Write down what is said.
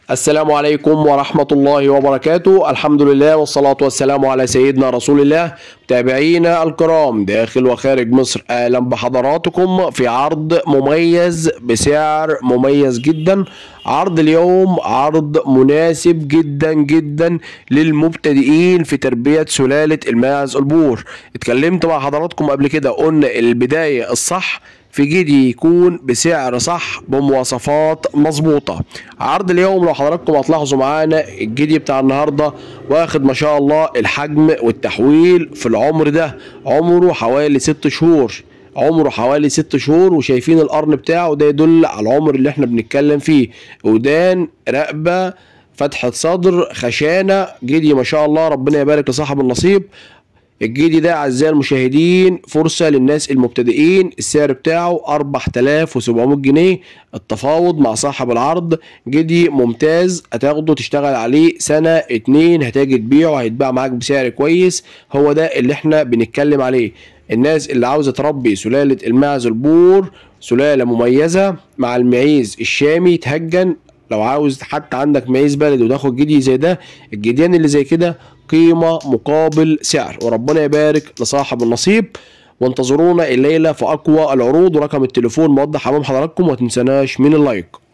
السلام عليكم ورحمة الله وبركاته الحمد لله والصلاة والسلام على سيدنا رسول الله متابعينا الكرام داخل وخارج مصر أهلا بحضراتكم في عرض مميز بسعر مميز جدا عرض اليوم عرض مناسب جدا جدا للمبتدئين في تربية سلالة الماعز البور اتكلمت مع حضراتكم قبل كده قلنا البداية الصح في جدي يكون بسعر صح بمواصفات مظبوطة عرض اليوم لو حضراتكم هتلاحظوا معانا الجدي بتاع النهاردة واخد ما شاء الله الحجم والتحويل في العمر ده عمره حوالي ست شهور عمره حوالي ست شهور وشايفين القرن بتاعه ده يدل على العمر اللي احنا بنتكلم فيه ودان رقبة فتحة صدر خشانة جدي ما شاء الله ربنا يبارك لصاحب النصيب الجدي ده اعزائي المشاهدين فرصه للناس المبتدئين السعر بتاعه 4700 جنيه التفاوض مع صاحب العرض جدي ممتاز هتاخده تشتغل عليه سنه اتنين هتاجي تبيعه هيتباع معاك بسعر كويس هو ده اللي احنا بنتكلم عليه الناس اللي عاوزه تربي سلاله الماعز البور سلاله مميزه مع المعيز الشامي تهجن لو عاوز حتى عندك معيز بلد وتاخد جدي زي ده الجديان اللي زي كده قيمة مقابل سعر وربنا يبارك لصاحب النصيب وانتظرونا الليلة في أقوى العروض ورقم التليفون موضح أمام حضراتكم وما تنسناش من اللايك